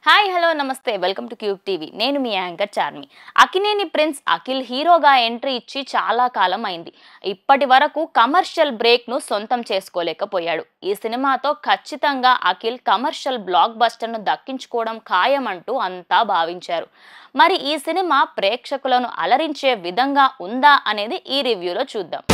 hi hello నమస్తే welcome to Cube TV నేను మీ యాంకర్ చార్మి అకినేని ప్రిన్స్ అఖిల్ హీరోగా ఎంట్రీ ఇచ్చి చాలా కాలం అయింది ఇప్పటి వరకు కమర్షియల్ బ్రేక్ను సొంతం చేసుకోలేకపోయాడు ఈ సినిమాతో ఖచ్చితంగా అఖిల్ కమర్షియల్ బ్లాక్ బస్టర్ను దక్కించుకోవడం ఖాయమంటూ అంతా భావించారు మరి ఈ సినిమా ప్రేక్షకులను అలరించే విధంగా ఉందా అనేది ఈ రివ్యూలో చూద్దాం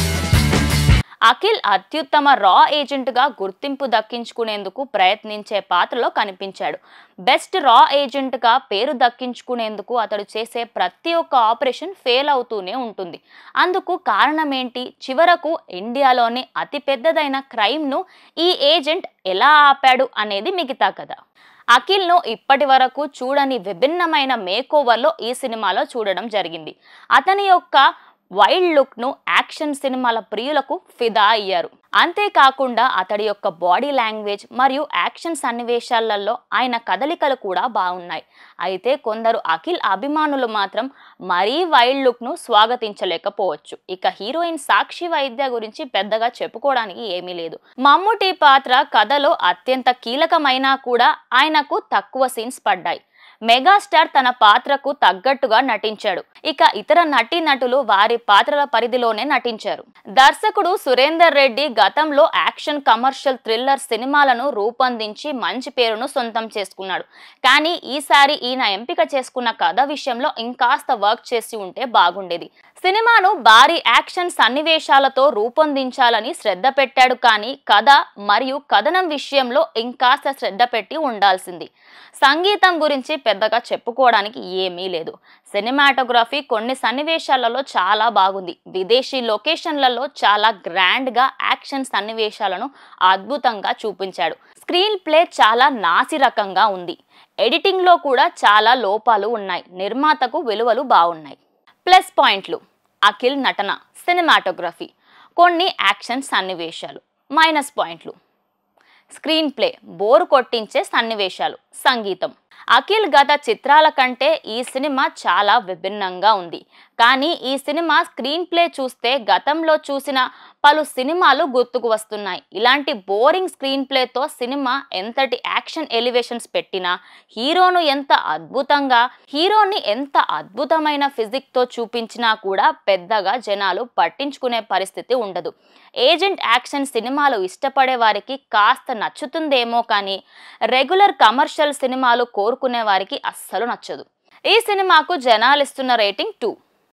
అఖిల్ అత్యుత్తమ రా ఏజెంట్గా గుర్తింపు దక్కించుకునేందుకు ప్రయత్నించే పాత్రలో కనిపించాడు బెస్ట్ రా ఏజెంట్గా పేరు దక్కించుకునేందుకు అతడు చేసే ప్రతి ఒక్క ఆపరేషన్ ఫెయిల్ అవుతూనే ఉంటుంది అందుకు కారణం ఏంటి చివరకు ఇండియాలోని అతిపెద్దదైన క్రైమ్ను ఈ ఏజెంట్ ఎలా ఆపాడు అనేది మిగతా కథ అఖిల్ను ఇప్పటి వరకు చూడని విభిన్నమైన మేకోవర్లో ఈ సినిమాలో చూడడం జరిగింది అతని యొక్క వైల్డ్ లుక్ను యాక్షన్ సినిమాల ప్రియులకు ఫిదా అయ్యారు అంతేకాకుండా అతడి యొక్క బాడీ లాంగ్వేజ్ మరియు యాక్షన్ సన్నివేశాలలో ఆయన కదలికలు కూడా బాగున్నాయి అయితే కొందరు అఖిల్ అభిమానులు మాత్రం మరీ వైల్డ్ లుక్ను స్వాగతించలేకపోవచ్చు ఇక హీరోయిన్ సాక్షి వైద్య గురించి పెద్దగా చెప్పుకోవడానికి ఏమీ లేదు మమ్ముటి పాత్ర కథలో అత్యంత కీలకమైనా కూడా ఆయనకు తక్కువ సీన్స్ పడ్డాయి మెగాస్టార్ తన పాత్రకు తగ్గట్టుగా నటించాడు ఇక ఇతర నటీ నటులు వారి పాత్రల పరిధిలోనే నటించారు దర్శకుడు సురేందర్ రెడ్డి గతంలో యాక్షన్ కమర్షియల్ థ్రిల్లర్ సినిమాలను రూపొందించి మంచి పేరును సొంతం చేసుకున్నాడు కానీ ఈసారి ఈయన ఎంపిక చేసుకున్న కథ విషయంలో ఇంకాస్త వర్క్ చేసి ఉంటే బాగుండేది సినిమాను భారీ యాక్షన్ సన్నివేశాలతో రూపొందించాలని శ్రద్ధ పెట్టాడు కానీ కథ మరియు కథనం విషయంలో ఇంకాస్త శ్రద్ధ పెట్టి ఉండాల్సింది సంగీతం గురించి పెద్దగా చెప్పుకోవడానికి ఏమీ లేదు సినిమాటోగ్రఫీ కొన్ని సన్నివేశాలలో చాలా బాగుంది విదేశీ లొకేషన్లలో చాలా గ్రాండ్గా యాక్షన్ సన్నివేశాలను అద్భుతంగా చూపించాడు స్క్రీన్ ప్లే చాలా నాసిరకంగా ఉంది ఎడిటింగ్లో కూడా చాలా లోపాలు ఉన్నాయి నిర్మాతకు విలువలు బాగున్నాయి ప్లస్ పాయింట్లు అఖిల్ నటన సినిమాటోగ్రఫీ కొన్ని యాక్షన్ సన్నివేశాలు మైనస్ పాయింట్లు స్క్రీన్ ప్లే బోరు కొట్టించే సన్నివేశాలు సంగీతం అఖిల్ గత చిత్రాల కంటే ఈ సినిమా చాలా విభిన్నంగా ఉంది కానీ ఈ సినిమా స్క్రీన్ ప్లే చూస్తే గతంలో చూసిన పలు సినిమాలు గుర్తుకు వస్తున్నాయి ఇలాంటి బోరింగ్ స్క్రీన్ ప్లేతో సినిమా ఎంతటి యాక్షన్ ఎలివేషన్స్ పెట్టినా హీరోను ఎంత అద్భుతంగా హీరోని ఎంత అద్భుతమైన ఫిజిక్తో చూపించినా కూడా పెద్దగా జనాలు పట్టించుకునే పరిస్థితి ఉండదు ఏజెంట్ యాక్షన్ సినిమాలు ఇష్టపడే వారికి కాస్త నచ్చుతుందేమో కానీ రెగ్యులర్ కమర్షియల్ సినిమాలు కోరుకునే వారికి అస్సలు నచ్చదు ఈ సినిమాకు జనాలు ఇస్తున్న రేటింగ్ టూ